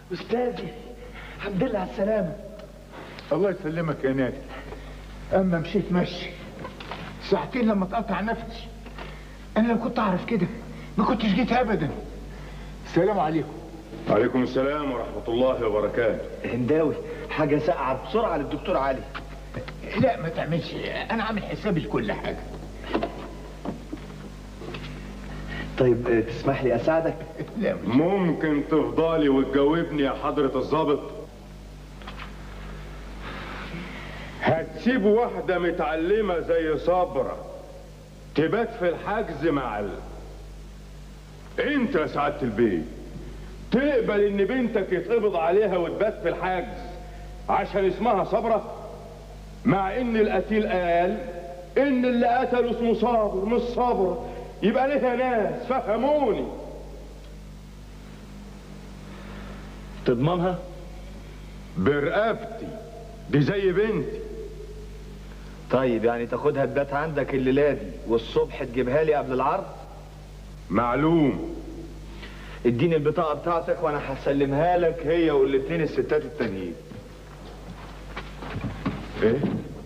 استاذي الحمد لله على السلامه الله يسلمك يا نادي اما مشيت مشي ساعتين لما اتقطع نفسي انا لو كنت اعرف كده ما كنتش جيت ابدا السلام عليكم وعليكم السلام ورحمة الله وبركاته هنداوي حاجه ساقعه بسرعه للدكتور علي لا ما تعملش انا عامل حسابي لكل حاجه طيب آه، تسمح لي اساعدك لا مش ممكن تفضلي وتجاوبني يا حضرة الضابط هتسيب واحدة متعلمة زي صبرة تبات في الحجز مع ال... انت يا سعادة البيت تقبل ان بنتك يتقبض عليها وتبات في الحجز عشان اسمها صبرة مع ان القتيل قال ان اللي قتله اسمه صابر مش صبرة يبقى ليه يا ناس فهموني تضمنها برقبتي دي زي بنتي طيب يعني تاخدها تبات عندك الليله دي والصبح تجيبها لي قبل العرض معلوم اديني البطاقه بتاعتك وانا هسلمها لك هي والاتنين الستات التانيين ايه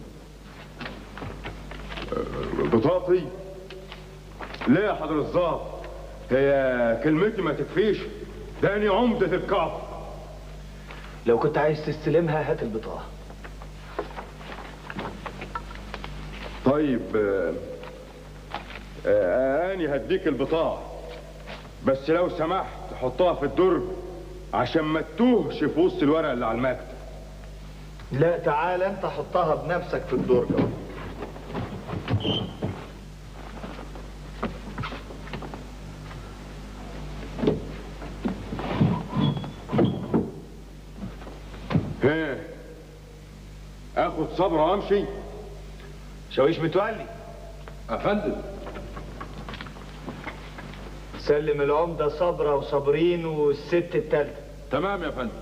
آه، بطاقتي ليه يا حضر الظابط هي كلمتي ما تكفيش داني عمدة الكعب لو كنت عايز تستلمها هات البطاقه طيب آه، آه، اني هديك البطاقة بس لو سمحت حطها في الدرج عشان ما تتوهش في وسط الورق اللي على المكتب لا تعال انت حطها بنفسك في الدرج اهو ها اخد صبر وامشي شاويش متولي افندم سلم العمده صبرة وصابرين والست التالتة تمام يا فندم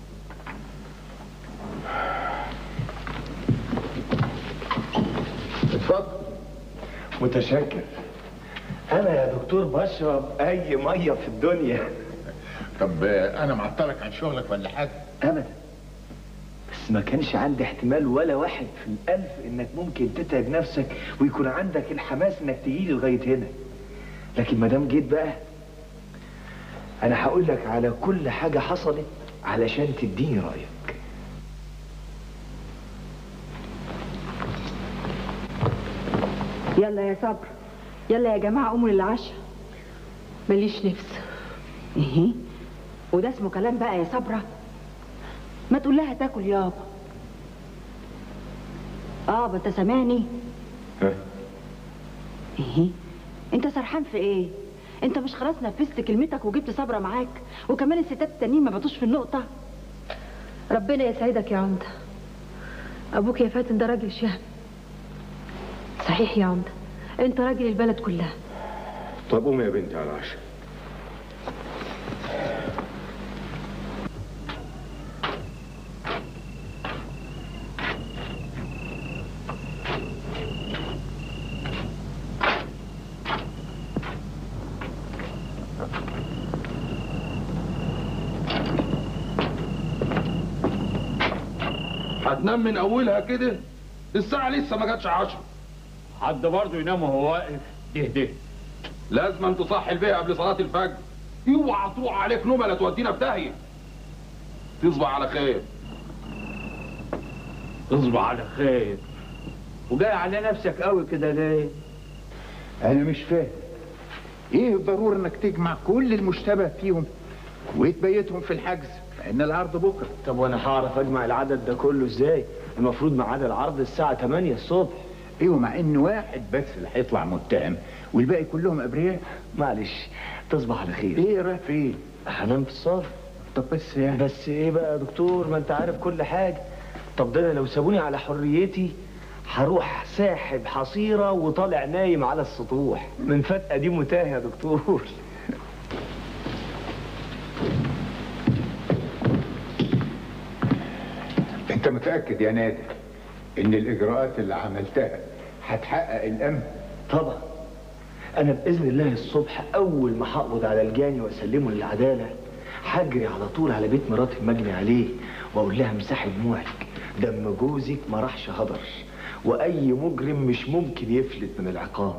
اتفضل متشكر انا يا دكتور بشرب اي ميه في الدنيا طب آه، انا معطلك عن شغلك ولا حاجه ابدا بس ما كانش عندي احتمال ولا واحد في الالف انك ممكن تتعب نفسك ويكون عندك الحماس انك تجيلي لغايه هنا لكن ما دام جيت بقى انا هقول لك على كل حاجه حصلت علشان تديني رايك يلا يا صبر يلا يا جماعة قوموا للعشاء ماليش نفس ايه وده اسمه كلام بقى يا صبرة ما تقول لها تاكل يابا اه ما انت سامعني ها ايه انت سرحان في ايه انت مش خلاص نفذت كلمتك وجبت صبرة معاك وكمان الستات التانيين ما بطوش في النقطة ربنا يسعدك يا عمدة أبوك يا فاتن ده راجل شهم صحيح يا عمدة أنت راجل البلد كلها طب قومي يا بنتي على العشاء هتنام من اولها كده الساعه لسه ما جاتش عشرة حد برضه ينام وهو واقف ده ده لازم أن تصحي البيئة قبل صلاه الفجر اوعى تروح عليك نومه لا تودينا في داهيه تصبح على خير اصبح على خير وجاي على نفسك قوي كده ليه؟ انا مش فاهم ايه الضروره انك تجمع كل المشتبه فيهم وتبيتهم في الحجز لان العرض بكره طب وانا هعرف اجمع العدد ده كله ازاي المفروض ميعاد العرض الساعه 8 الصبح ايوه مع ان واحد بس اللي هيطلع متهم والباقي كلهم ابرياء معلش تصبح على خير ايه رايح فين هنام في الصاله طب بس يعني بس ايه بقى يا دكتور ما انت عارف كل حاجه طب ده أنا لو سابوني على حريتي هروح ساحب حصيره وطالع نايم على السطوح من فتقه دي متاه يا دكتور انت متاكد يا نادر ان الاجراءات اللي عملتها هتحقق الامن طبعا انا باذن الله الصبح اول ما هقبض على الجاني واسلمه للعداله هجري على طول على بيت مرات المجني عليه واقول لها امسحي دموعك دم جوزك ما راحش هدر واي مجرم مش ممكن يفلت من العقاب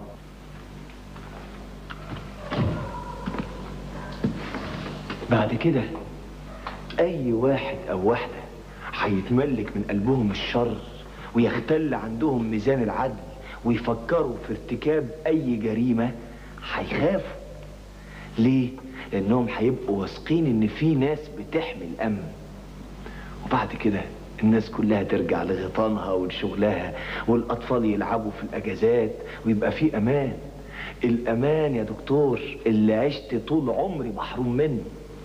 بعد كده اي واحد او واحده هيتملك من قلبهم الشر ويختل عندهم ميزان العدل ويفكروا في ارتكاب اي جريمه هيخافوا ليه لانهم هيبقوا واثقين ان في ناس بتحمي الامن وبعد كده الناس كلها ترجع لغيطانها ولشغلها والاطفال يلعبوا في الاجازات ويبقى في امان الامان يا دكتور اللي عشت طول عمري محروم منه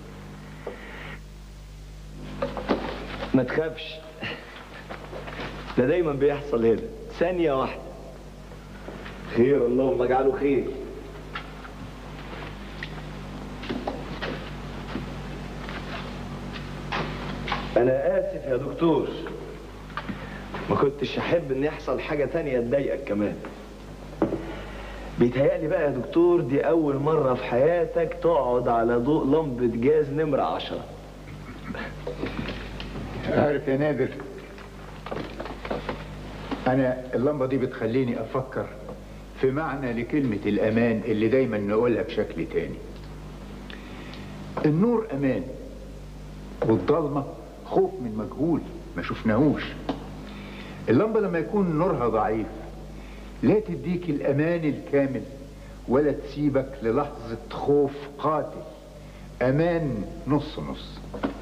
ما تخافش ده دايما بيحصل هنا ثانية واحدة خير اللهم اجعله خير أنا آسف يا دكتور ما كنتش أحب إن يحصل حاجة تانية تضايقك كمان بيتهيألي بقى يا دكتور دي أول مرة في حياتك تقعد على ضوء لمبة جاز نمرة عشرة عارف يا نادر انا اللمبه دي بتخليني افكر في معنى لكلمه الامان اللي دايما نقولها بشكل تاني النور امان والضلمه خوف من مجهول ما شفناهوش اللمبه لما يكون نورها ضعيف لا تديك الامان الكامل ولا تسيبك للحظه خوف قاتل امان نص نص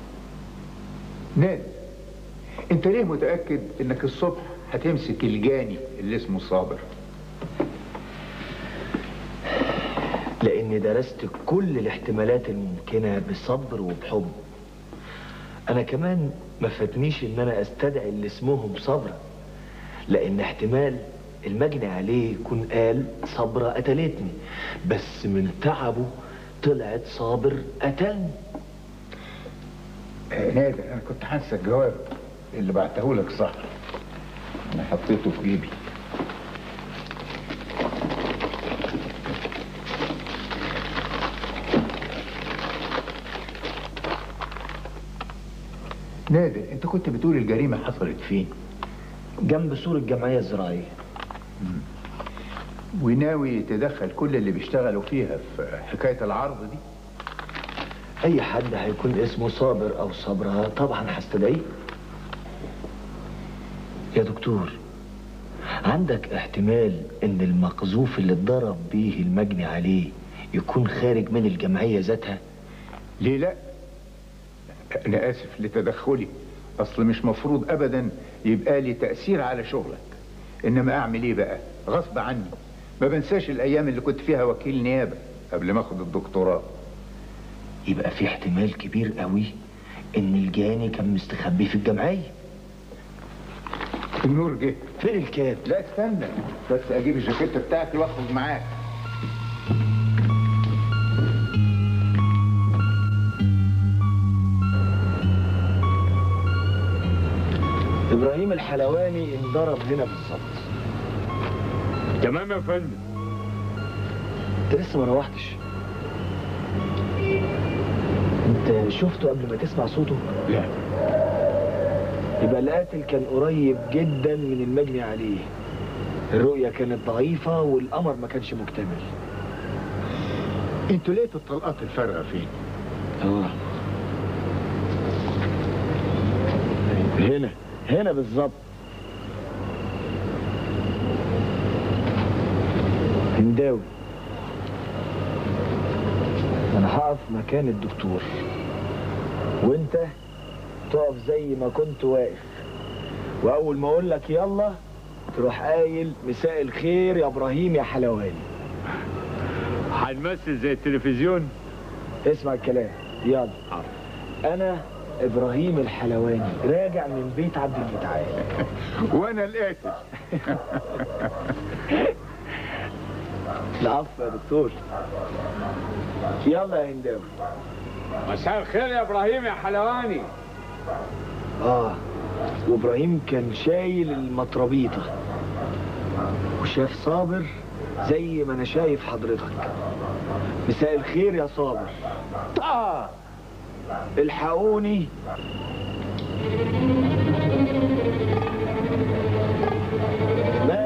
نادر انت ليه متأكد انك الصبح هتمسك الجاني اللي اسمه صابر لاني درست كل الاحتمالات الممكنة بصبر وبحب انا كمان ما فاتنيش ان انا استدعي اللي اسمهم صبرا لان احتمال المجني عليه يكون قال صبرا قتلتني بس من تعبه طلعت صابر قتلني آه نادر انا كنت حاسس الجواب اللي بعته لك صح انا حطيته في جيبي نادر انت كنت بتقول الجريمه حصلت فين جنب سور الجمعية الزراعية وناوي تدخل كل اللي بيشتغلوا فيها في حكايه العرض دي اي حد هيكون اسمه صابر او صبرا طبعا هستدعيه يا دكتور عندك احتمال ان المقذوف اللي اتضرب بيه المجني عليه يكون خارج من الجمعية ذاتها ليه لا انا اسف لتدخلي اصل مش مفروض ابدا يبقى لي تاثير على شغلك انما اعمل ايه بقى غصب عني ما بنساش الايام اللي كنت فيها وكيل نيابه قبل ما اخد الدكتوراه يبقى في احتمال كبير قوي ان الجاني كان مستخبي في الجمعية النور جه فين الكاب لا استنى بس اجيب الجاكيته بتاعتي واخرج معاك ابراهيم الحلواني انضرب هنا بالظبط تمام يا فندم انت لسه ما روحتش انت شفته قبل ما تسمع صوته لا يبقى القاتل كان قريب جدا من المجني عليه الرؤية كانت ضعيفة والقمر ما كانش مكتمل انتوا لقيتوا الطلقات الفارغه فين اه هنا هنا بالظبط هنداوي انا هقف مكان الدكتور وانت تقف زي ما كنت واقف واول ما اقول لك يلا تروح قايل مساء الخير يا ابراهيم يا حلواني هنمثل زي التلفزيون اسمع الكلام يلا انا ابراهيم الحلواني راجع من بيت عبد المتعال وانا القاتل العفو يا دكتور يلا يا هنداوي مساء الخير يا ابراهيم يا حلواني اه وابراهيم كان شايل المطربيطه وشاف صابر زي ما انا شايف حضرتك مساء الخير يا صابر آه الحقوني مال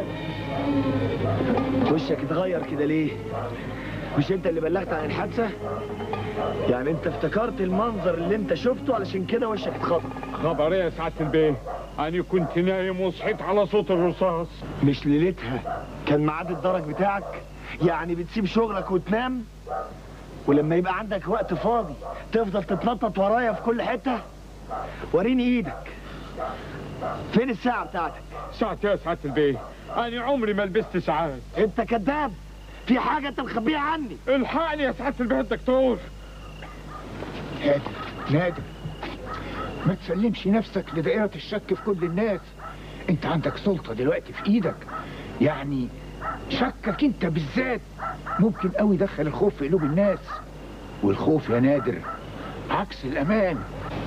وشك اتغير كده ليه مش انت اللي بلغت عن الحادثه يعني انت افتكرت المنظر اللي انت شفته علشان كده وشك اتخبط خبر ايه يا سعاده البيه انا كنت نايم وصحيت على صوت الرصاص مش ليلتها كان ميعاد الدرج بتاعك يعني بتسيب شغلك وتنام ولما يبقى عندك وقت فاضي تفضل تتنطط ورايا في كل حته وريني ايدك فين الساعه بتاعتك ساعة ايه يا سعاده البيه انا عمري ما لبست ساعات انت كذاب في حاجه انت مخبيها عني الحقني يا سعاده البيه الدكتور نادر نادر ما تسلمش نفسك لدائرة الشك في كل الناس انت عندك سلطة دلوقتي في ايدك يعني شكك انت بالذات ممكن قوي يدخل الخوف في قلوب الناس والخوف يا نادر عكس الامان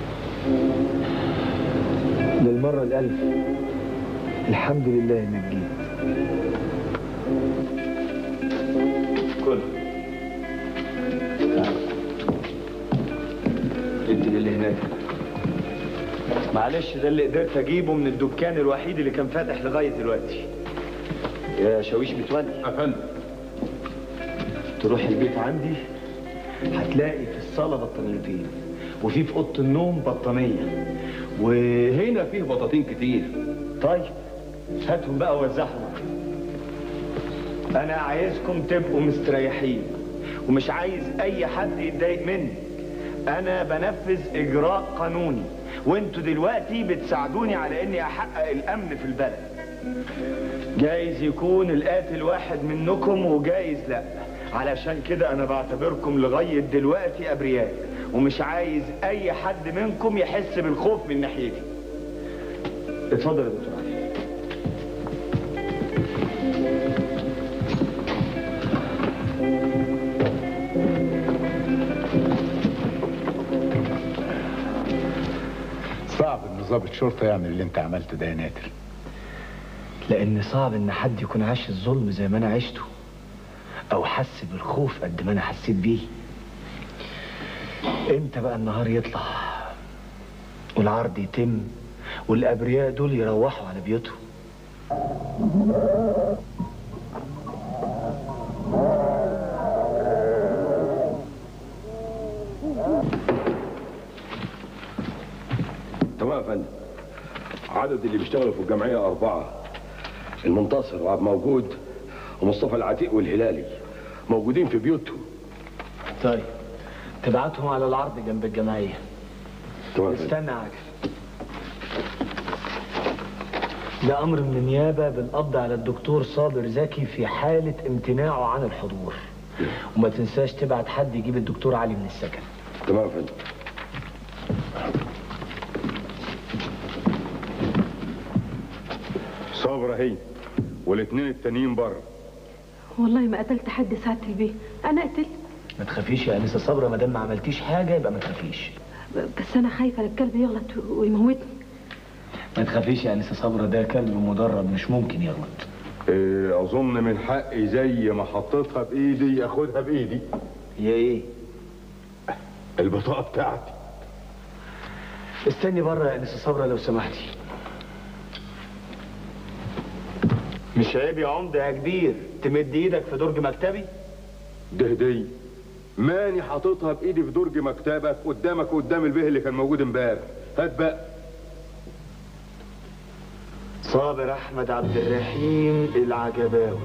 للمره الالف الحمد لله انك جيت كل انت اللي هناك معلش ده اللي قدرت اجيبه من الدكان الوحيد اللي كان فاتح لغايه دلوقتي يا شاويش متولي افندم تروح البيت عندي هتلاقي في الصاله بطانيتين وفي في اوضه النوم بطانيه وهنا فيه بطاطين كتير طيب هاتهم بقى ووزعهم انا عايزكم تبقوا مستريحين ومش عايز اي حد يتضايق مني انا بنفذ اجراء قانوني وانتوا دلوقتي بتساعدوني على اني احقق الامن في البلد جايز يكون القاتل واحد منكم وجايز لا علشان كده انا بعتبركم لغاية دلوقتي ابرياء ومش عايز اي حد منكم يحس بالخوف من ناحيتي اتفضل يا دكتور علي صعب ان ضابط شرطة يعمل اللي انت عملته ده يا نادر لان صعب ان حد يكون عاش الظلم زي ما انا عشته او حس بالخوف قد ما انا حسيت بيه امتى بقى النهار يطلع والعرض يتم والابرياء دول يروحوا على بيوتهم تمام يا فندم عدد اللي بيشتغلوا في الجمعية أربعة المنتصر وعبد موجود ومصطفى العتيق والهلالي موجودين في بيوتهم طيب تبعتهم على العرض جنب الجمعيه تمام يا فندم. استنى عاكف ده امر من النيابه بالقبض على الدكتور صابر زكي في حاله امتناعه عن الحضور وما تنساش تبعت حد يجيب الدكتور علي من السكن تمام يا فندم صابرة هي والاثنين التانيين بره والله ما قتلت حد ساعة البيه انا قتلت ما تخافيش يا انسه صبرا ما دام ما عملتيش حاجه يبقى ما تخافيش بس انا خايفة الكلب يغلط ويموتني ما تخافيش يا انسه صبرا ده كلب مدرب مش ممكن يغلط إيه، اظن من حقي زي ما حطيتها بايدي اخدها بايدي هي ايه البطاقة بتاعتي استني بره يا انسه صبرا لو سمحتي مش عيب يا عمده يا كبير تمد ايدك في درج مكتبي ده هدية ماني حاططها بايدي في درج مكتبك قدامك وقدام البيه اللي كان موجود امبارح هات بقى صابر احمد عبد الرحيم العجباوي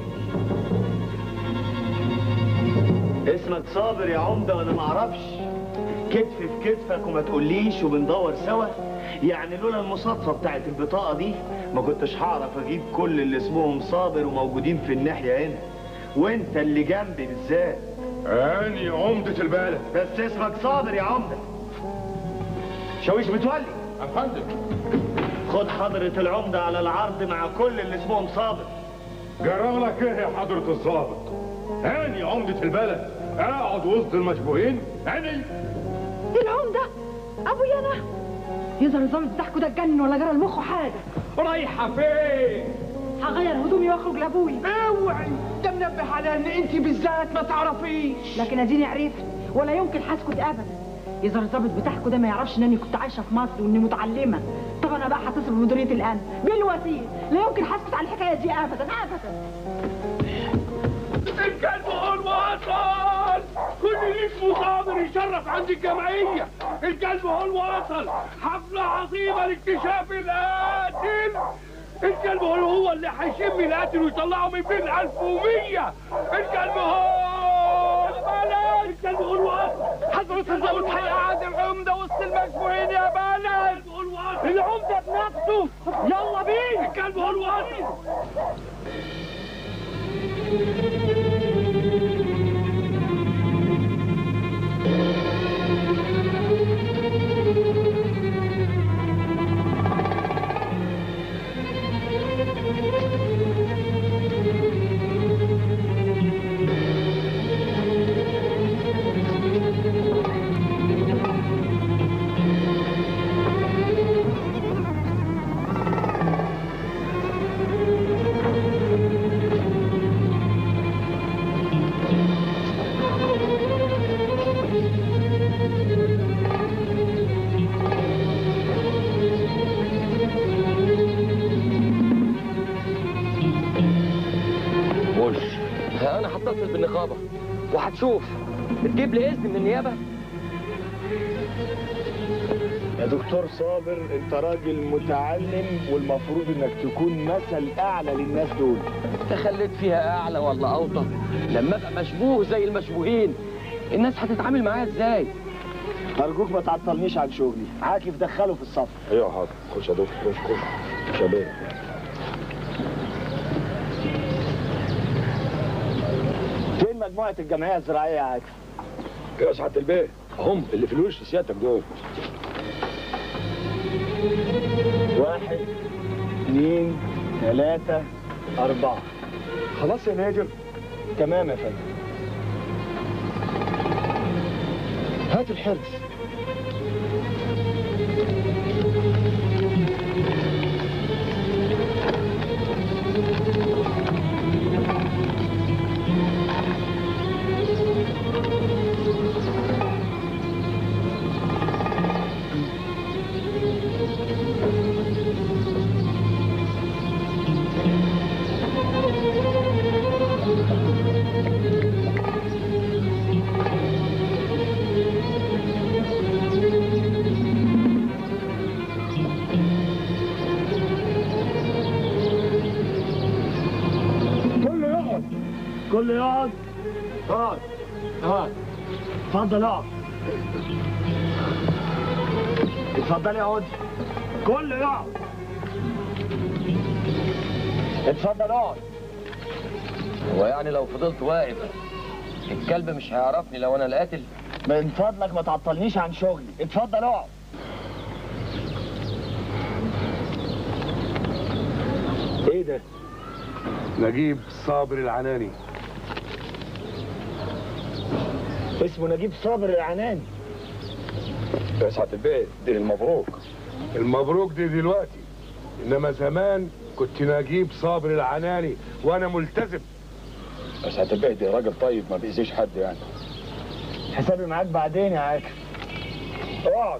اسمك صابر يا عمده وانا ما اعرفش كتف في كتفك وما تقوليش وبندور سوا يعني لولا المصادفه بتاعت البطاقه دي ما كنتش هعرف اجيب كل اللي اسمهم صابر وموجودين في الناحيه هنا وانت اللي جنبي بالذات اني عمدة البلد بس اسمك صابر يا عمده شاويش متولي افندم خد حضرة العمدة على العرض مع كل اللي اسمهم صابر جرى لك ايه يا حضرة الضابط اني عمدة البلد اقعد وسط المشبوهين اني العمدة ابويا انا يظهر نظام الضحك ده اتجنن ولا جرى لمخه حاجة رايحه فين هغير هدومي واخرج لابويا اوعي ده منبه على ان انت بالذات ما تعرفيش لكن اديني عرفت ولا يمكن هسكت ابدا يظهر الظابط بتاعكوا ده ما يعرفش انني كنت عايشه في مصر واني متعلمه طب انا بقى هتصل بمديريه الامن بالوسيل لا يمكن هسكت على الحكايه دي ابدا ابدا الكلب هو الوصل كل اللي اسمه صابر يشرف عند الجمعية الكلب هو الوصل حفلة عظيمة لاكتشاف القاتل الكلب هو هو اللي هيشم القاتل ويطلعه من بين 1100 الكلب هو بلد الكلب هو الوصل حضرة الضابط هيقعد العمدة وسط المشبوهين يا بلد العمدة بنفسه يلا بينا الكلب هو الوصل وش انا هتصل بالنقابه وهتشوف تجيب لي اذن من النيابه يا دكتور صابر انت راجل متعلم والمفروض انك تكون مثل اعلى للناس دول انت خليت فيها اعلى ولا اوطى لما ابقى مشبوه زي المشبوهين الناس هتتعامل معايا ازاي ارجوك ما تعطلنيش عن شغلي عاكف دخله في الصف ايوه حاضر خش يا دكتور خش خش شباب فين مجموعه الجمعيه الزراعيه يا عاكف يا سعاده البيت هم اللي في الوش سيادتك دول واحد اثنين ثلاثة أربعة خلاص يا نادر تمام يا فندم هات الحرص كله يقعد كله يقعد اقعد اقعد اتفضل اقعد اتفضل اقعد كله يقعد اتفضل اقعد هو يعني لو فضلت واقف الكلب مش هيعرفني لو انا القاتل من فضلك ما تعطلنيش عن شغلي اتفضل اقعد ايه ده نجيب صابر العناني اسمه نجيب صابر العناني يا سعاده البيت دي المبروك المبروك دي دلوقتي انما زمان كنت نجيب صابر العناني وانا ملتزم يا سعاده البيت ده راجل طيب ما بيأذيش حد يعني حسابي معاك بعدين يا عاكف اقعد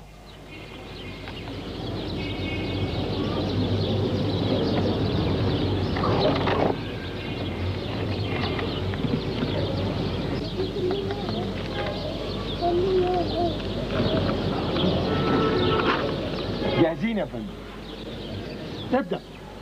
جاهزين يا فندم تبدأ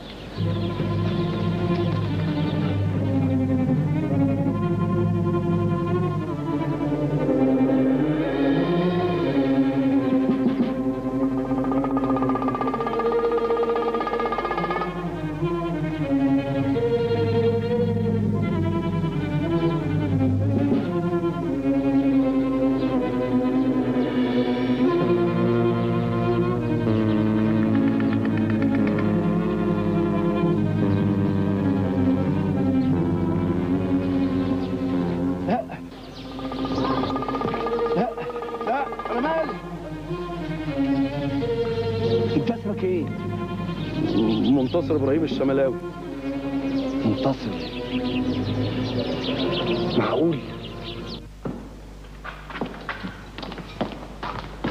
لا لا لا انا مالي انت اسمك ايه؟ منتصر ابراهيم الشملاوي منتصر معقول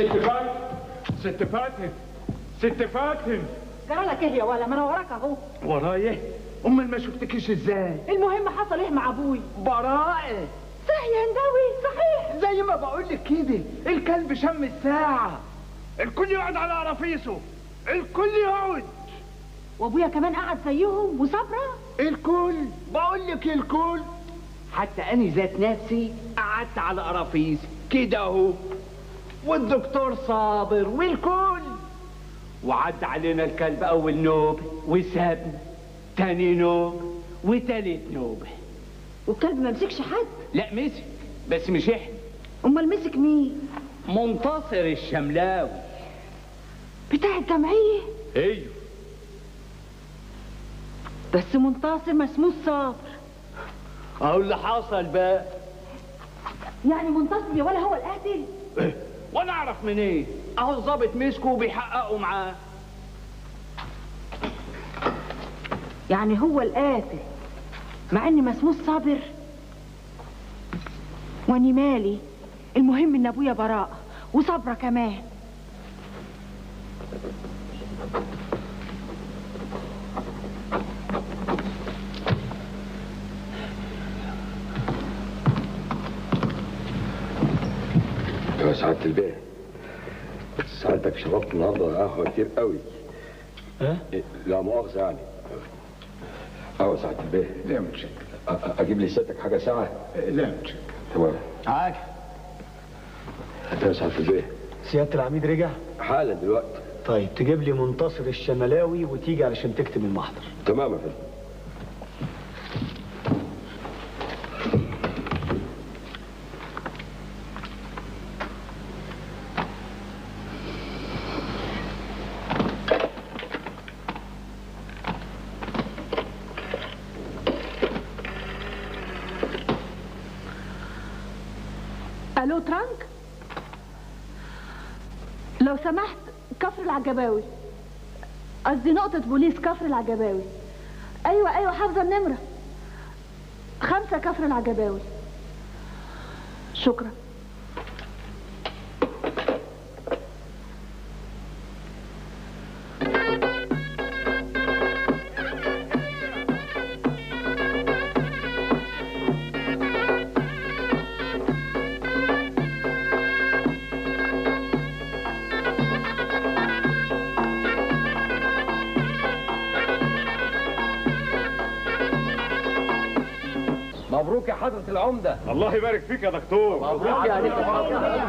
ست فاتن ست فاتن ست فاتن جرالك ايه يا ولا ما انا وراك اهو ورايا امال ما شفتكيش ازاي المهم حصل ايه مع ابوي براءة صحيح يا هنداوي صحيح زي ما بقول لك كده الكلب شم الساعة الكل يقعد على قرافيسه الكل يقعد وابويا كمان قعد زيهم وصبرا الكل بقول لك الكل حتى انا ذات نفسي قعدت على قرافيس كده اهو والدكتور صابر والكل وعد علينا الكلب اول نوبه وسابنا تاني نوبه وتالت نوبه والكلب ما مسكش حد لا مسك بس مش احنا امال مسك مين منتصر الشملاوي بتاع الجمعيه ايوه بس منتصر ما اسموش صابر اهو اللي حصل بقى يعني منتصر يا ولا هو القاتل وانا اعرف منين إيه؟ اهو الظابط مسكه وبيحققوا معاه يعني هو القاتل مع ان ما اسموش صابر واني مالي المهم ان ابويا براء وصبرا كمان يا سعادة البيه سعادتك شربت النهارده قهوة كتير قوي ها؟ إيه، لا مؤاخذة يعني قهوة سعادة البيه لا متشكر أ- أ- أجيب لي سيادتك حاجة ساعة لا متشكر تمام عادي يا سعادة البيه سيادة العميد رجع حالا دلوقتي طيب تجيب لي منتصر الشملاوي وتيجي علشان تكتب المحضر تمام يا فندم الو ترانك لو سمحت كفر العجباوي قصدي نقطة بوليس كفر العجباوي ايوه ايوه حافظة النمرة خمسة كفر العجباوي شكرا مبروك يا حضرة العمدة الله يبارك فيك يا دكتور مبروك يا أنيس الله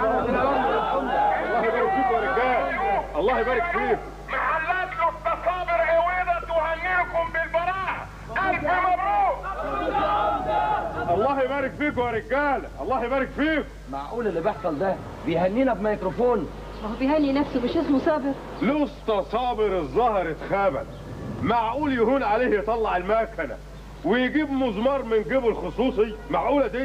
يبارك فيك يا رجال الله يبارك فيك محلات له صابر عويضة تهنئكم بالبراءة ألف مبروك الله يبارك فيكم يا رجال الله يبارك فيك معقول اللي بيحصل ده بيهنينا بميكروفون ما هو بيهني نفسه مش اسمه صابر لسط صابر الظهر اتخابل معقول يهون عليه يطلع المكنه ويجيب مزمار من جيبه الخصوصي معقوله دي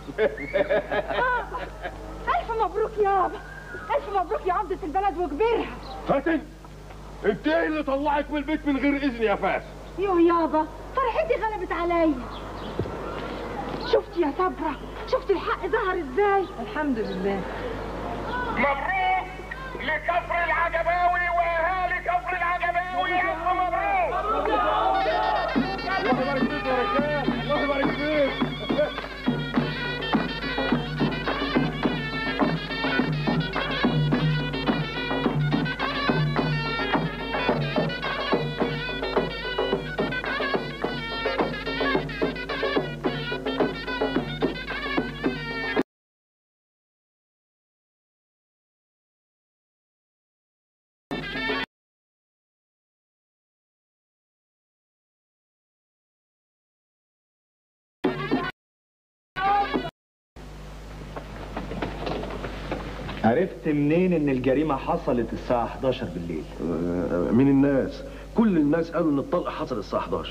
الف مبروك يابا الف مبروك يا عمدة البلد وكبيرها فاتن انت ايه اللي طلعك من البيت من غير اذن يا فاس يو يابا فرحتي غلبت عليا شفتي يا صبرا شفتي الحق ظهر ازاي الحمد لله مبروك لكفر العجباوي واهالي كفر العجباوي الف مبروك الله يبارك فيك يا رجال الله يبارك فيك عرفت منين ان الجريمة حصلت الساعة 11 بالليل من الناس كل الناس قالوا ان الطلقه حصل الساعه 11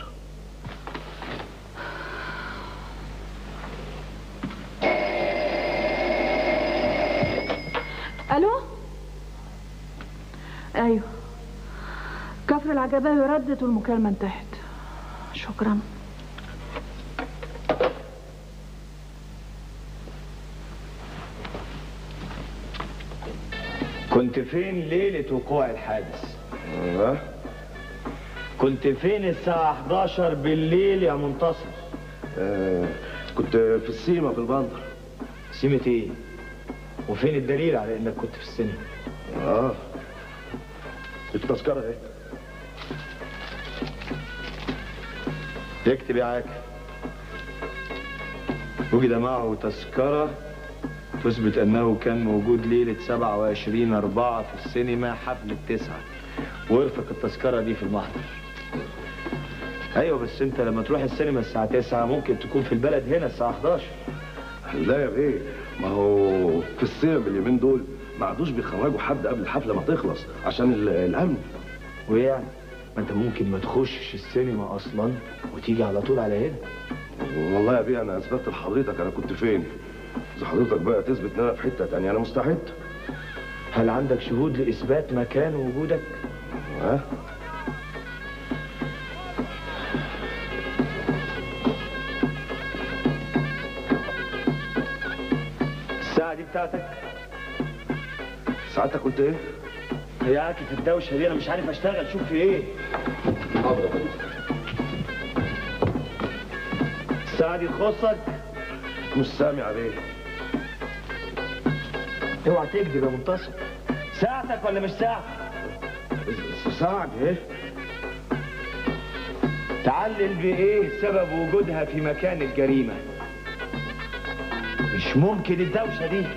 الو ايوه كفر العجباوي ردت والمكالمة انتهت شكرا كنت فين ليلة وقوع الحادث؟ ها كنت فين الساعة 11 بالليل يا منتصر؟ آه كنت في السيما في البندر سيمة ايه؟ وفين الدليل على انك كنت في السينما؟ اه التذكرة اهي يكتب يا عاكف وجد معه تذكرة تثبت أنه كان موجود ليلة 27 أربعة في السينما حفل التسعة وارفق التذكرة دي في المحضر أيوة بس أنت لما تروح السينما الساعة 9 ممكن تكون في البلد هنا الساعة 11 لا يا بيه ما هو في السيما اليومين دول ما عادوش بيخرجوا حد قبل الحفلة ما تخلص عشان ال- الأمن وإيه يعني؟ ما أنت ممكن ما تخشش السينما أصلا وتيجي على طول على هنا والله يا بيه أنا أثبتت لحضرتك أنا كنت فين إذا حضرتك بقى تثبت إن أنا في حتة تانية أنا مستعد هل عندك شهود لإثبات مكان وجودك؟ ها الساعة دي بتاعتك؟ ساعتك قلت إيه؟ يا عاكف الدوشة دي أنا مش عارف أشتغل شوف في إيه؟ حاضر يا فندم الساعة دي تخصك؟ مش سامع بيه اوعى تكذب يا منتصر ساعتك ولا مش ساعتك؟ ساعة إيه؟ تعلل بإيه سبب وجودها في مكان الجريمة مش ممكن الدوشة دي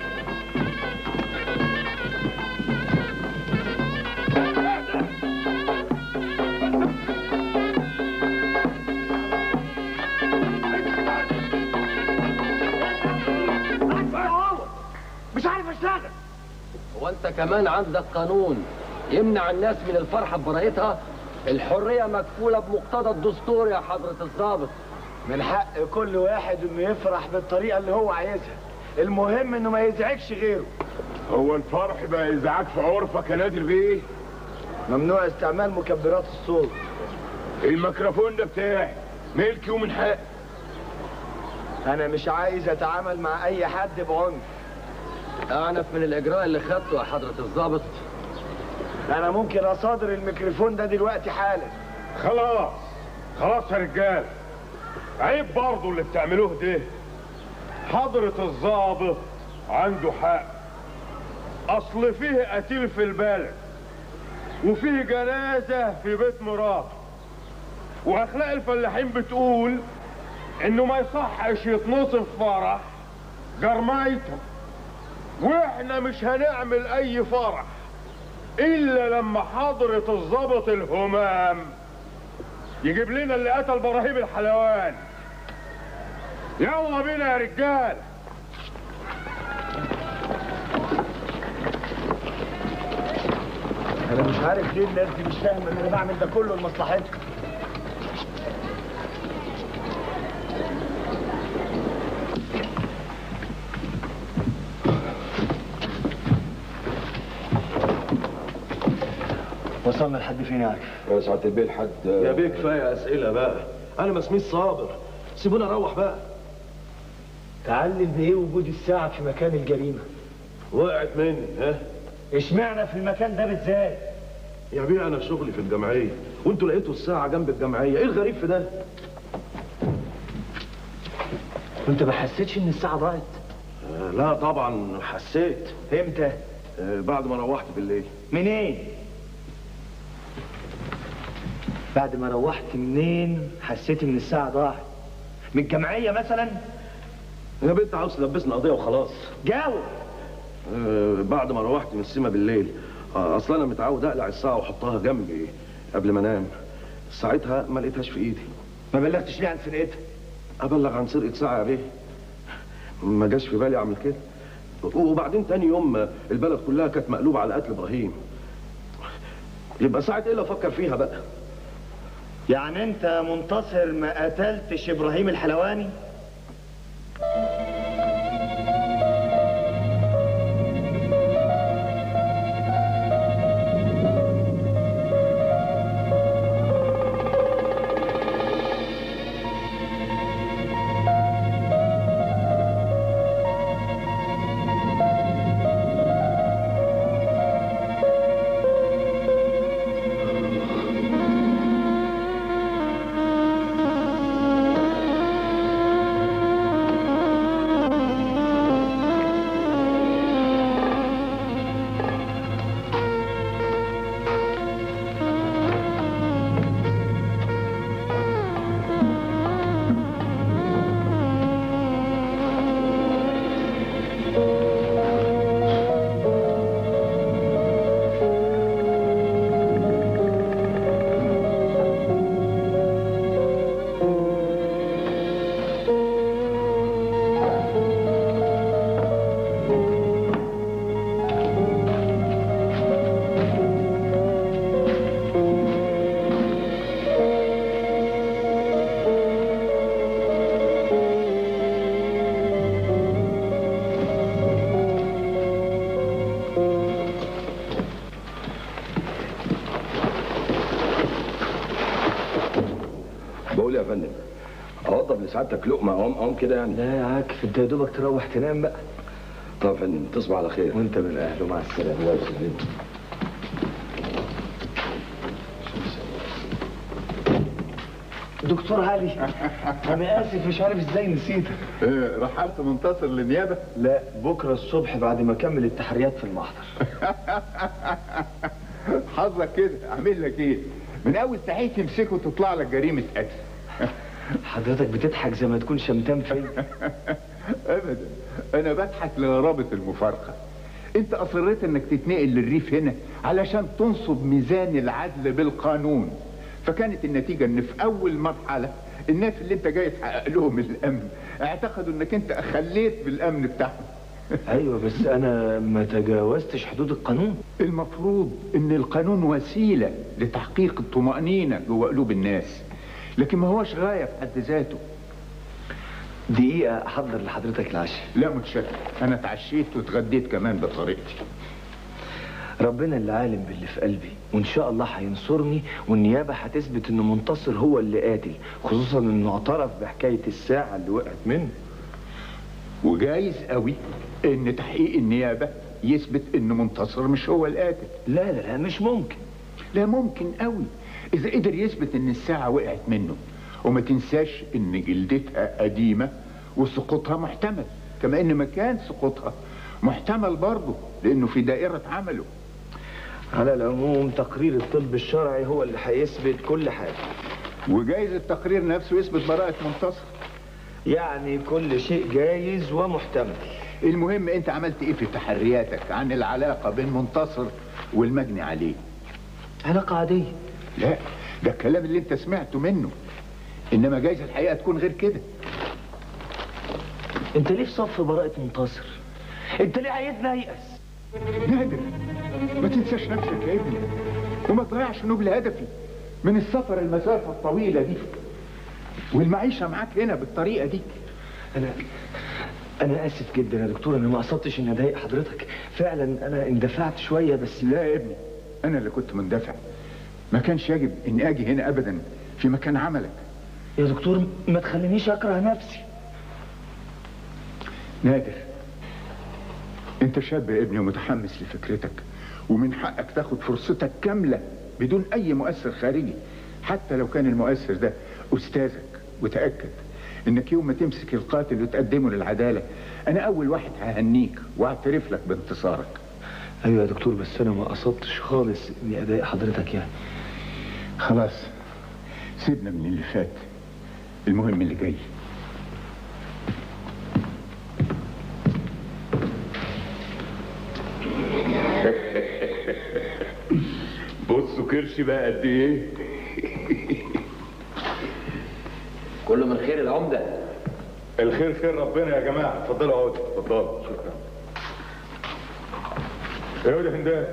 مش عارف اشتغل هو انت كمان عندك قانون يمنع الناس من الفرحة ببراءتها الحرية مكفولة بمقتضى الدستور يا حضرة الضابط من حق كل واحد انه يفرح بالطريقة اللي هو عايزها المهم انه ما يزعجش غيره هو الفرح بقى ازعاج في عرفك يا نادر بيه ممنوع استعمال مكبرات الصوت الميكروفون ده بتاعي ملكي ومن حقي انا مش عايز اتعامل مع اي حد بعنف اعنف من الاجراء اللي خدته يا حضرة الضابط انا ممكن اصادر الميكروفون ده دلوقتي حالا خلاص خلاص يا رجال عيب برضه اللي بتعملوه ده حضرة الضابط عنده حق اصل فيه قتيل في البلد وفيه جنازة في بيت مراته واخلاق الفلاحين بتقول انه ما يصحش يتنصف فرح جرمايته واحنا مش هنعمل اي فرح الا لما حضرة الضابط الهمام يجيب لنا اللي قتل ابراهيم الحلوان يلا بينا يا رجال انا مش عارف ليه الناس دي مش فاهمه ان انا بعمل ده كله لمصلحتكم وصلنا لحد فين يا عارف يا سعادة البيه لحد يا بيه كفاية أسئلة بقى أنا ما اسميش صابر سيبونا أروح بقى تعلل بايه وجود الساعه في مكان الجريمه وقعت مني ها اشمعنى في المكان ده بالذات يا بيه أنا شغلي في الجمعية وأنتوا لقيتوا الساعة جنب الجمعية إيه الغريب في ده؟ وانت ما حسيتش ان الساعه ضاعت آه لا طبعا حسيت امتى آه بعد ما روحت بالليل منين بعد ما روحت منين حسيت ان الساعه ضاعت من الجمعيه مثلا يا بنت عاوز تلبسنا قضية وخلاص جاوب آه بعد ما روحت من السيما بالليل آه أصلا أنا متعود أقلع الساعة وأحطها جنبي قبل ما أنام ساعتها ما لقيتهاش في إيدي ما بلغتش ليه عن سرقتها أبلغ عن سرقة ساعة يا بيه ما جاش في بالي أعمل كده وبعدين تاني يوم البلد كلها كانت مقلوبة على قتل إبراهيم يبقى ساعة إيه اللي أفكر فيها بقى يعني انت منتصر ما قتلتش ابراهيم الحلواني بقول يا فندم اوضب لسعادتك لقمه قوم قوم كده يعني لا يا عاكف انت يا دوبك تروح تنام بقى طب يا فندم تصبح على خير وانت من اهله مع السلامه الله يسلمك دكتور علي انا اسف مش عارف ازاي نسيتك إيه، رحلت منتصر للنيابه لا بكره الصبح بعد ما اكمل التحريات في المحضر حظك كده اعمل لك ايه من اول صحيح تمسكه وتطلع لك جريمه قتل حضرتك بتضحك زي ما تكون شمتان فيا ابدا انا بضحك لغرابه المفارقه انت اصريت انك تتنقل للريف هنا علشان تنصب ميزان العدل بالقانون فكانت النتيجه ان في اول مرحله الناس اللي انت جاي تحقق لهم الامن اعتقدوا انك انت اخليت بالامن بتاعهم ايوه بس انا ما تجاوزتش حدود القانون المفروض ان القانون وسيله لتحقيق الطمانينه جوه قلوب الناس لكن ما هوش غايه في حد ذاته دقيقه احضر لحضرتك العشاء لا متشكر انا اتعشيت واتغديت كمان بطريقتي ربنا اللي عالم باللي في قلبي وان شاء الله هينصرني والنيابه هتثبت ان منتصر هو اللي قاتل خصوصا انه اعترف بحكايه الساعه اللي وقعت منه وجايز قوي ان تحقيق النيابه يثبت ان منتصر مش هو القاتل لا لا لا مش ممكن لا ممكن قوي اذا قدر يثبت ان الساعه وقعت منه وما تنساش ان جلدتها قديمه وسقوطها محتمل كما ان مكان سقوطها محتمل برضه لانه في دائره عمله على العموم تقرير الطب الشرعي هو اللي هيثبت كل حاجه وجايز التقرير نفسه يثبت براءه منتصر يعني كل شيء جايز ومحتمل المهم انت عملت ايه في تحرياتك عن العلاقه بين منتصر والمجني عليه علاقه عاديه لا ده الكلام اللي انت سمعته منه انما جايز الحقيقه تكون غير كده انت ليه في صف براءه منتصر انت ليه عايزني ايأس نادر ما تنساش نفسك يا ابني وما تضيعش نبل هدفي من السفر المسافه الطويله دي والمعيشه معاك هنا بالطريقه دي انا انا اسف جدا يا دكتور انا ما قصدتش اني اضايق حضرتك فعلا انا اندفعت شويه بس لا يا ابني انا اللي كنت مندفع ما كانش يجب اني اجي هنا ابدا في مكان عملك يا دكتور ما تخلينيش اكره نفسي نادر انت شاب يا ابني ومتحمس لفكرتك ومن حقك تاخد فرصتك كامله بدون اي مؤثر خارجي حتى لو كان المؤثر ده استاذك وتاكد انك يوم ما تمسك القاتل وتقدمه للعداله انا اول واحد ههنيك واعترف لك بانتصارك ايوه يا دكتور بس انا ما قصدتش خالص اني اضايق حضرتك يعني خلاص سيبنا من اللي فات المهم اللي جاي بصوا كرشي بقى قد ايه كله من خير العمده الخير خير ربنا يا جماعه اتفضلوا اقعدوا اتفضلوا شكرا ايه يا هندان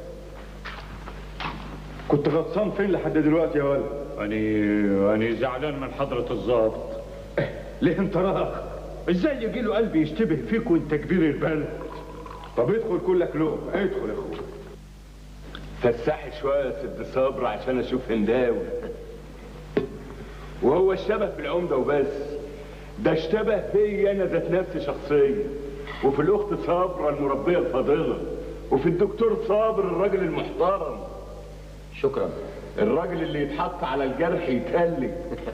كنت غطسان فين لحد دلوقتي يا ولد أنا أنا زعلان من حضرة الضابط ليه انت راخ إزاي يجي له قلب يشتبه فيك وأنت كبير البلد طب ادخل كلك لقمه ادخل يا اخويا فسحي شوية يا سيد صبر عشان اشوف هنداوي وهو الشبه في العمدة وبس ده اشتبه فيا انا ذات نفسي شخصيا وفي الاخت صابرة المربية الفاضلة وفي الدكتور صابر الراجل المحترم شكرا الراجل اللي يتحط على الجرح يتهلك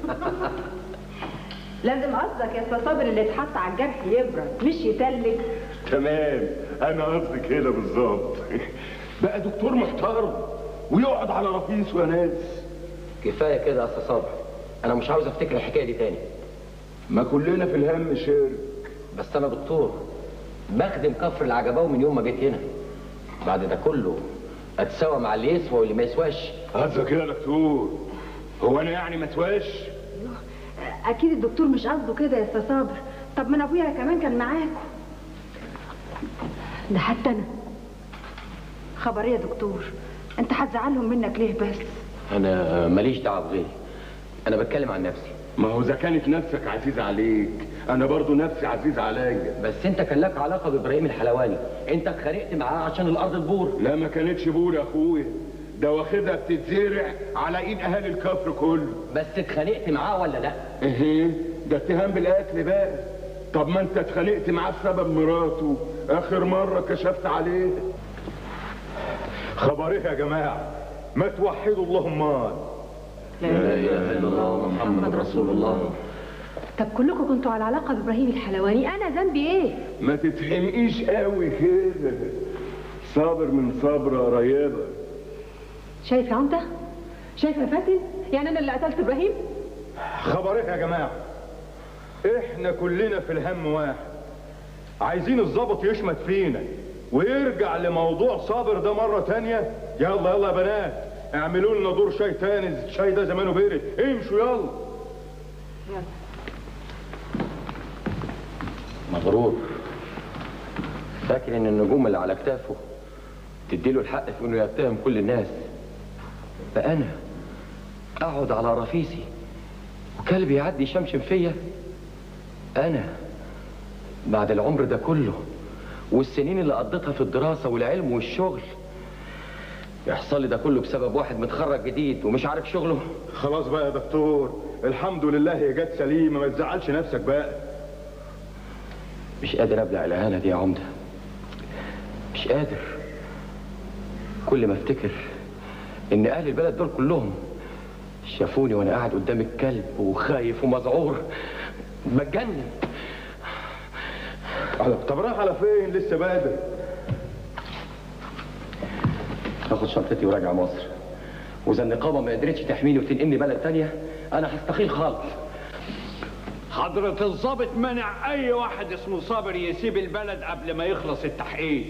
لازم قصدك يا استاذ صابر اللي اتحط على الجرح يبرد مش يتلج تمام انا قصدي كده بالظبط بقى دكتور محترم ويقعد على رفيس وناس كفايه كده يا استاذ صبري انا مش عاوز افتكر الحكايه دي تاني ما كلنا في الهم شارك بس انا دكتور بخدم كفر العجباوي من يوم ما جيت هنا بعد ده كله اتساوى مع اللي يسوى واللي ما يسواش قصدك كده يا دكتور هو انا يعني ما سواش اكيد الدكتور مش قصده كده يا استاذ صابر طب ما انا ابويا كمان كان معاكم ده حتى انا خبر ايه يا دكتور انت هتزعلهم منك ليه بس انا ماليش دعوه بغيري انا بتكلم عن نفسي ما هو اذا كانت نفسك عزيزه عليك انا برضو نفسي عزيزه عليا بس انت كان لك علاقه بابراهيم الحلواني انت اتخانقت معاه عشان الارض البور لا ما كانتش بور يا اخويا ده واخدها بتتزرع على ايد اهالي الكفر كله بس اتخانقت معاه ولا لا ايه ده اتهام بالقتل بقى طب ما انت اتخانقت معاه بسبب مراته اخر مره كشفت عليه خبر ايه يا جماعه ما توحدوا الله امال لا اله الا الله محمد رسول الله طب كلكم كنتوا على علاقه بابراهيم الحلواني انا ذنبي ايه ما تتحمقيش قوي كده صابر من صبر قريبه شايف يا انت شايف يا فاتن يعني انا اللي قتلت ابراهيم خبر ايه يا جماعه احنا كلنا في الهم واحد عايزين الضابط يشمت فينا ويرجع لموضوع صابر ده مرة تانية يلا يلا يا بنات اعملوا لنا دور شاي تاني الشاي ده زمانه بارد امشوا يلا مغرور فاكر ان النجوم اللي على كتافه تديله الحق في انه يتهم كل الناس فانا اقعد على رفيسي وكلب يعدي يشمشم فيا انا بعد العمر ده كله والسنين اللي قضيتها في الدراسة والعلم والشغل يحصل لي ده كله بسبب واحد متخرج جديد ومش عارف شغله خلاص بقى يا دكتور الحمد لله هي جت سليمة ما تزعلش نفسك بقى مش قادر ابلع الاهانة دي يا عمدة مش قادر كل ما افتكر ان اهل البلد دول كلهم شافوني وانا قاعد قدام الكلب وخايف ومذعور بتجنن طب رايح على فين لسه بدري اخد شنطتي وراجع مصر واذا النقابه ما قدرتش تحميني وتنقلني بلد تانية انا هستقيل خالص حضرة الضابط منع أي واحد اسمه صابر يسيب البلد قبل ما يخلص التحقيق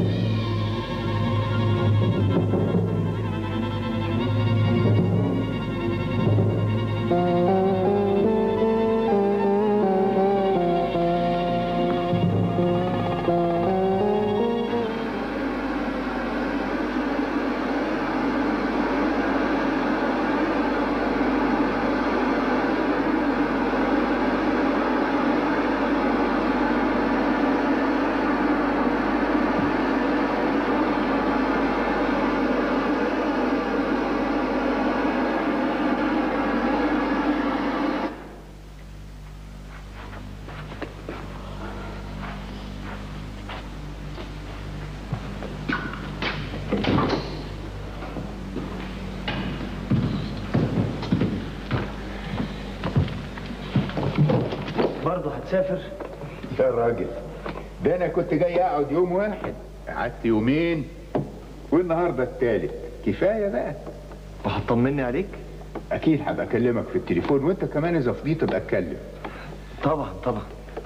برضه هتسافر يا راجل ده انا كنت جاي اقعد يوم واحد قعدت يومين والنهارده التالت كفايه بقى وهتطمني عليك اكيد هبقى اكلمك في التليفون وانت كمان اذا فضيت ابقى اتكلم طبعا طبعا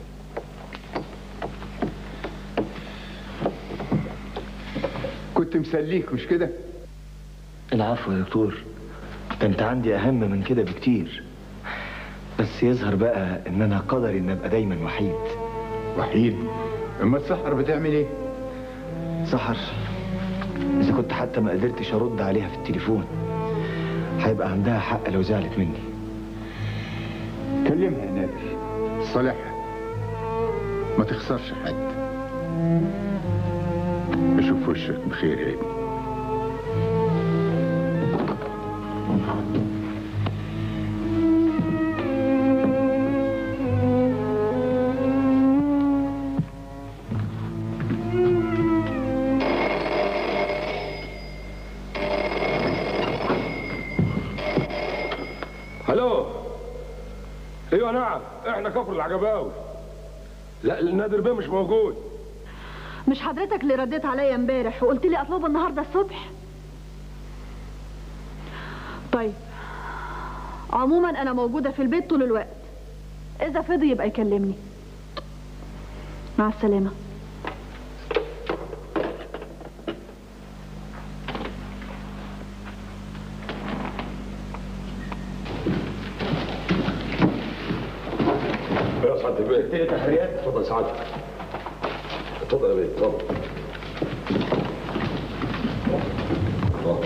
كنت مسليك مش كده العفو يا دكتور ده انت عندي اهم من كده بكتير بس يظهر بقى ان انا قدري ان ابقى دايما وحيد وحيد اما السحر بتعمل ايه سحر اذا كنت حتى ما قدرتش ارد عليها في التليفون هيبقى عندها حق لو زعلت مني كلمها يا نادر صالحها ما تخسرش حد اشوف وشك بخير يا ابني الو ايوه نعم احنا كفر العجباوي لا النادر بيه مش موجود مش حضرتك اللي رديت عليا امبارح وقلت لي اطلبه النهارده الصبح طيب عموما انا موجوده في البيت طول الوقت اذا فضي يبقى يكلمني مع السلامه يا سعاده البيه ايه تحريات اتفضل سعادتك اتفضل يا بيه اتفضل اتفضل.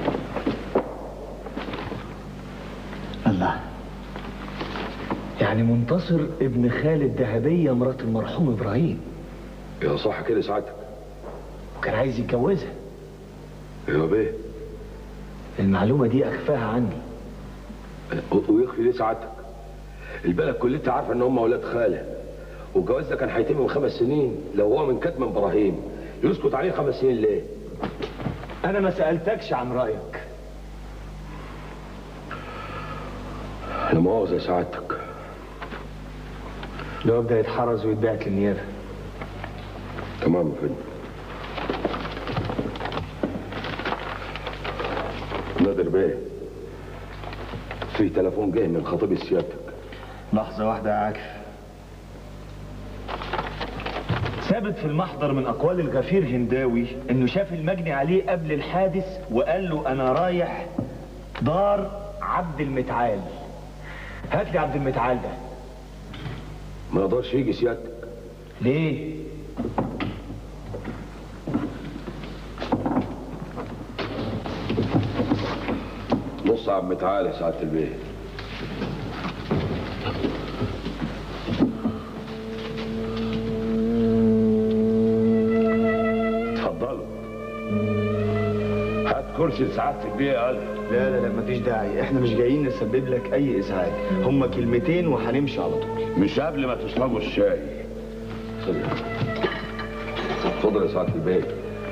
الله يعني منتصر ابن خالد ذهبية مرات المرحوم إبراهيم يا صح كده سعادتك وكان عايز يتجوزها يا بيه المعلومة دي أخفاها عني و- ويخفي ليه سعادتك البلد كلها عارفه ان هم اولاد خاله والجواز ده كان هيتم من خمس سنين لو هو من كتم ابراهيم يسكت عليه خمس سنين ليه؟ أنا ما سألتكش عن رأيك لا مؤاخذه يا سعادتك الجواب ده يتحرز ويتبعت للنيابة تمام يا فندم نادر بيه في تليفون جاي من خطيب سيادتك لحظة واحدة يا عاكف ثابت في المحضر من أقوال الغفير هنداوي إنه شاف المجني عليه قبل الحادث وقال له أنا رايح دار عبد المتعال هات لي عبد المتعال ده ما يقدرش يجي سيادتك ليه؟ نص عم متعال يا سعاده البيه اتفضلوا هات كرسي لسعادة البيه يا قلب لا لا لا مفيش داعي احنا مش جايين نسبب لك اي ازعاج هما كلمتين وهنمشي على طول مش قبل ما تشربوا الشاي اتفضل يا سعاده البيه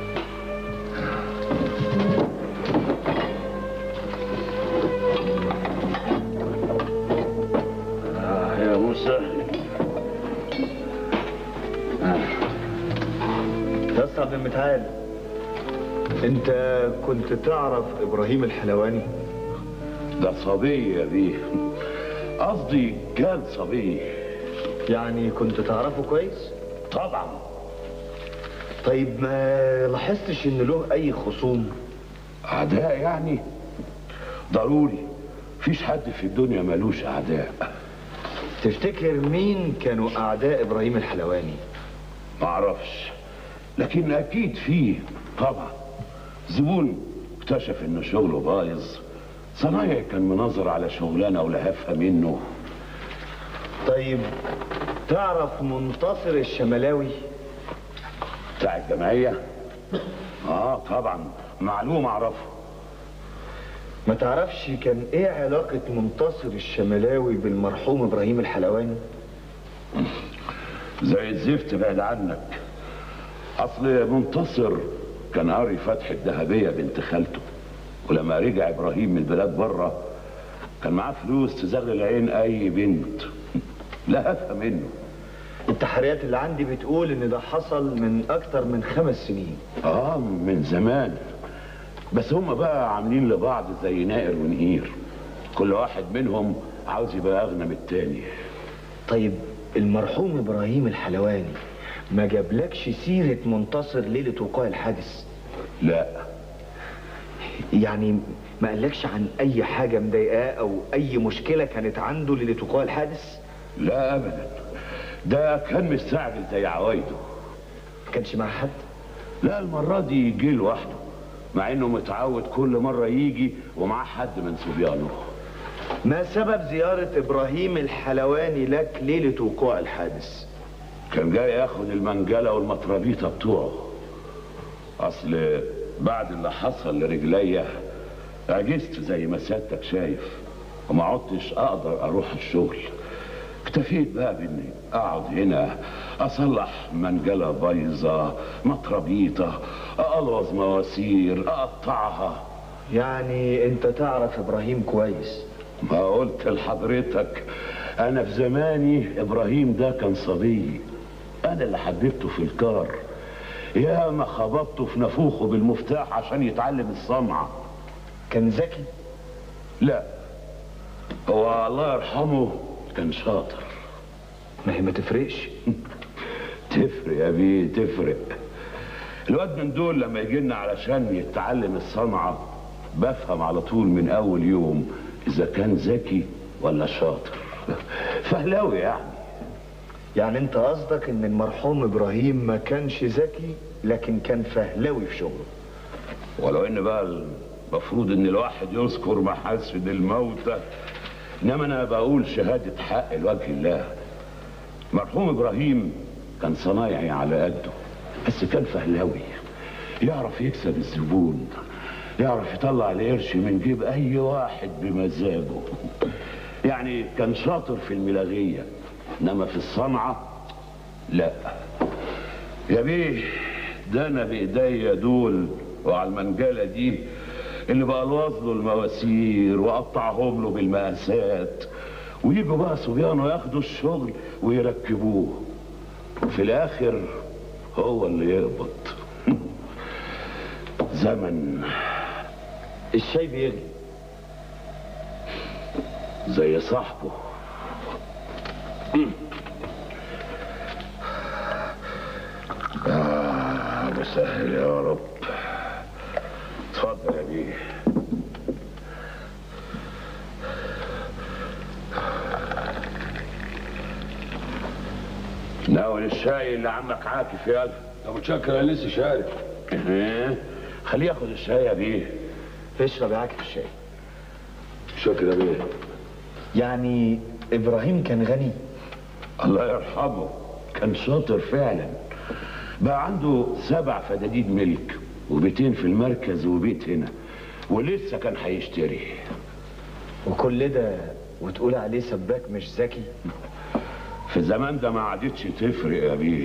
آه يا موسى يا اسطى عبد المتعال انت كنت تعرف ابراهيم الحلواني ده صبي يا بيه قصدي كان صبي يعني كنت تعرفه كويس طبعا طيب ما لاحظتش ان له اي خصوم اعداء يعني ضروري فيش حد في الدنيا ملوش اعداء تفتكر مين كانوا اعداء ابراهيم الحلواني معرفش لكن اكيد فيه طبعا زبون اكتشف ان شغله بايظ صنايعي كان مناظر على شغلانه ولهفها منه طيب تعرف منتصر الشملاوي بتاع الجمعيه اه طبعا معلوم اعرفه ما تعرفش كان ايه علاقة منتصر الشملاوي بالمرحوم ابراهيم الحلواني زي الزفت بعد عنك اصل منتصر كان قاري فتح الذهبيه بنت خالته ولما رجع ابراهيم من البلاد بره كان معاه فلوس تزغل عين اي بنت لا افهم منه التحريات اللي عندي بتقول ان ده حصل من اكتر من خمس سنين اه من زمان بس هم بقى عاملين لبعض زي نائر ونقير كل واحد منهم عاوز يبقى اغنى من التاني طيب المرحوم ابراهيم الحلواني ما جابلكش سيرة منتصر ليلة وقوع الحادث لا يعني ما قالكش عن اي حاجة مضايقاه او اي مشكلة كانت عنده ليلة وقوع الحادث لا ابدا ده كان مستعجل زي عوايده ما كانش مع حد لا المرة دي جه لوحده مع انه متعود كل مرة يجي ومعاه حد من صبيانه ما سبب زيارة ابراهيم الحلواني لك ليلة وقوع الحادث كان جاي ياخد المنجلة والمطربيطة بتوعه اصل بعد اللي حصل لرجليا عجزت زي ما سيادتك شايف وما عدتش اقدر اروح الشغل اكتفيت بقى باني اقعد هنا اصلح منجلة بايظة مطربيطة اقلوظ مواسير اقطعها يعني انت تعرف ابراهيم كويس ما قلت لحضرتك انا في زماني ابراهيم ده كان صبي انا اللي حببته في الكار يا ما خبطته في نافوخه بالمفتاح عشان يتعلم الصنعة كان ذكي لا هو الله يرحمه كان شاطر ما هي ما تفرقش تفرق يا بيه تفرق الواد من دول لما يجي لنا علشان يتعلم الصنعة بفهم على طول من اول يوم اذا كان ذكي ولا شاطر فهلاوي يعني يعني انت قصدك ان المرحوم ابراهيم ما كانش ذكي لكن كان فهلوي في شغله ولو ان بقى المفروض ان الواحد يذكر محاسن الموتى انما انا بقول شهاده حق لوجه الله مرحوم ابراهيم كان صنايعي على قده بس كان فهلاوي يعرف يكسب الزبون يعرف يطلع القرش من جيب اي واحد بمزاجه يعني كان شاطر في الملاغيه انما في الصنعه لا يا بيه ده انا بايديا دول وعلى المنجله دي اللي بقى الوصل له المواسير واقطعهم له بالمقاسات ويجوا بقى صبيانه ياخدوا الشغل ويركبوه وفي الاخر هو اللي يقبض زمن الشاي بيغلي زي صاحبه آه مسهل يا رب اتفضل يا بيه ناول الشاي اللي عمك عاكف يا قلب طب متشكر انا لسه شارب ايه خليه ياخد الشاي يا بيه اشرب يا عاكف الشاي شكرا يا بيه يعني ابراهيم كان غني الله يرحمه كان شاطر فعلا بقى عنده سبع فدادين ملك وبيتين في المركز وبيت هنا ولسه كان هيشتري وكل ده وتقول عليه سباك مش ذكي في الزمان ده ما عادتش تفرق يا بيه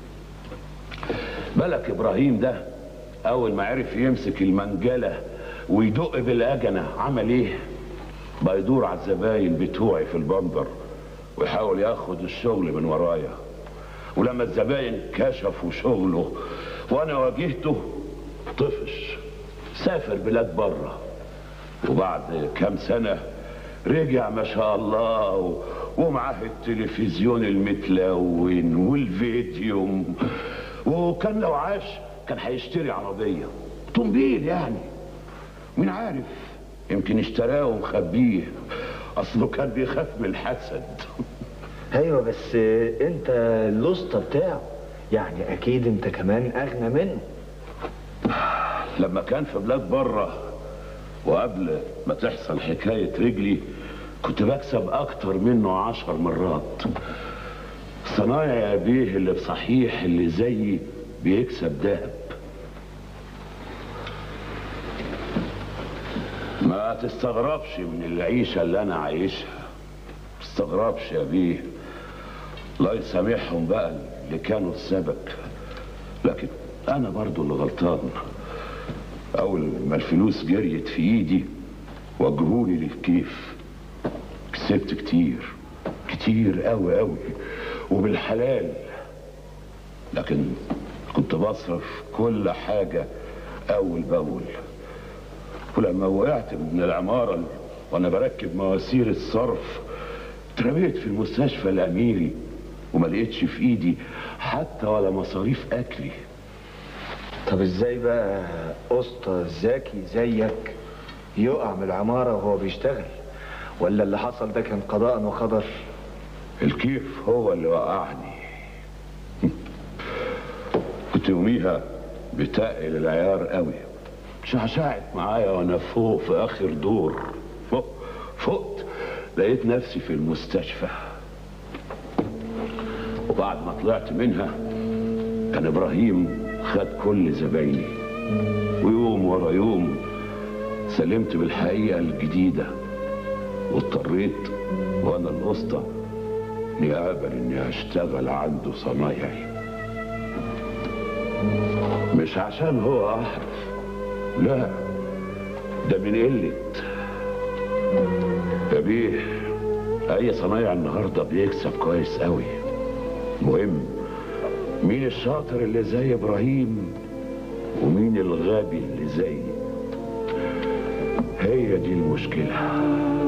بالك ابراهيم ده اول ما عرف يمسك المنجله ويدق بالاجنه عمل ايه بقى يدور على الزباين بتوعي في البندر ويحاول ياخد الشغل من ورايا ولما الزباين كشفوا شغله وانا واجهته طفش سافر بلاد بره وبعد كام سنه رجع ما شاء الله و... ومعاه التلفزيون المتلون والفيديو وكان لو عاش كان هيشتري عربيه طنبيل يعني مين عارف يمكن اشتراه ومخبيه اصله كان بيخاف من الحسد ايوه بس انت الوسطى بتاعه يعني اكيد انت كمان اغنى منه لما كان في بلاد بره وقبل ما تحصل حكاية رجلي كنت بكسب أكتر منه عشر مرات صنايع يا بيه اللي بصحيح اللي زيي بيكسب دهب ما تستغربش من العيشة اللي أنا عايشها تستغربش يا بيه الله يسامحهم بقى اللي كانوا السبب لكن أنا برضو اللي غلطان أول ما الفلوس جريت في إيدي وجهوني للكيف كسبت كتير كتير أوي أوي وبالحلال لكن كنت بصرف كل حاجة أول بأول ولما وقعت من العمارة وأنا بركب مواسير الصرف اترميت في المستشفى الأميري وما لقيتش في إيدي حتى ولا مصاريف أكلي طب ازاي بقى اسطى ذكي زيك يقع من العمارة وهو بيشتغل ولا اللي حصل ده كان قضاء وقدر الكيف هو اللي وقعني كنت يوميها بتقل العيار قوي شعشعت معايا وانا فوق في اخر دور فوق فقت لقيت نفسي في المستشفى وبعد ما طلعت منها كان ابراهيم خد كل زبايني ويوم ورا يوم سلمت بالحقيقة الجديدة واضطريت وانا الاسطى اني اقبل اني اشتغل عنده صنايعي مش عشان هو احرف لا ده من قلة يا بيه اي صنايع النهارده بيكسب كويس قوي مهم مين الشاطر اللي زي ابراهيم ومين الغبي اللي زيي هي دي المشكله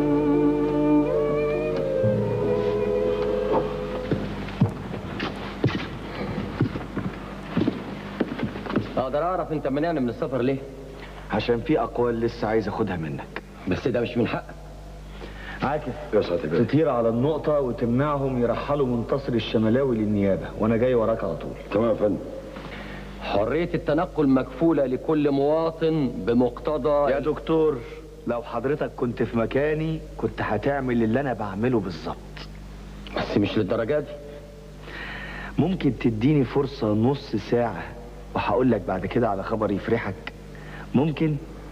اقدر اعرف انت منعني من السفر ليه عشان في اقوال لسه عايز اخدها منك بس ده مش من حقك عاكف يا ساتر تطير على النقطة وتمنعهم يرحلوا منتصر الشملاوي للنيابة وانا جاي وراك على طول تمام يا فندم حرية التنقل مكفولة لكل مواطن بمقتضى يا دكتور لو حضرتك كنت في مكاني كنت هتعمل اللي انا بعمله بالظبط بس مش للدرجه دي ممكن تديني فرصة نص ساعة وهقول لك بعد كده على خبر يفرحك ممكن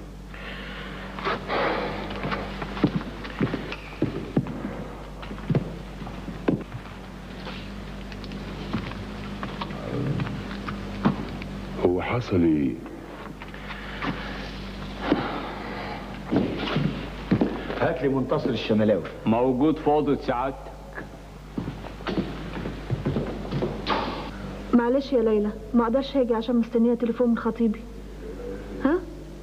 هو حصل ايه هات لي منتصر الشملاوي موجود في اوضه سعادتك معلش يا ليلى ما اقدرش اجي عشان مستنيه تليفون من خطيبي ها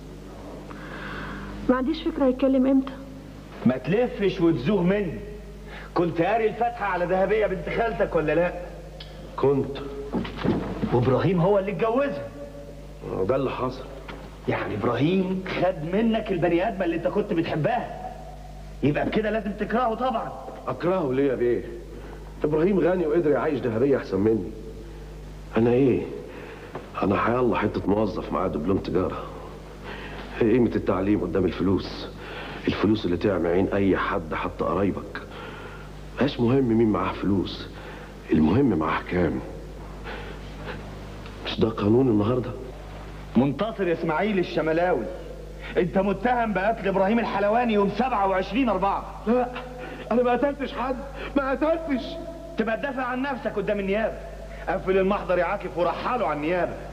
ما عنديش فكره هيتكلم امتى ما تلفش وتزوغ مني كنت قاري الفاتحة على ذهبية بنت خالتك ولا لا كنت وابراهيم هو اللي اتجوزها ده اللي حصل يعني ابراهيم خد منك البني ادمه اللي انت كنت بتحبها يبقى بكده لازم تكرهه طبعا اكرهه ليه يا بيه ابراهيم غني وقدر يعيش دهبيه احسن مني انا ايه انا حيالله حته موظف معاه دبلوم تجاره إيه قيمه التعليم قدام الفلوس الفلوس اللي تعمي عين اي حد حتى قرايبك مش مهم مين معاه فلوس المهم معاه كام مش ده قانون النهارده منتصر اسماعيل الشملاوي انت متهم بقتل ابراهيم الحلواني يوم 27 4 لا انا ما قتلتش حد ما قتلتش تبقى تدافع عن نفسك قدام النيابه قفل المحضر يا عاكف ورحله على النيابه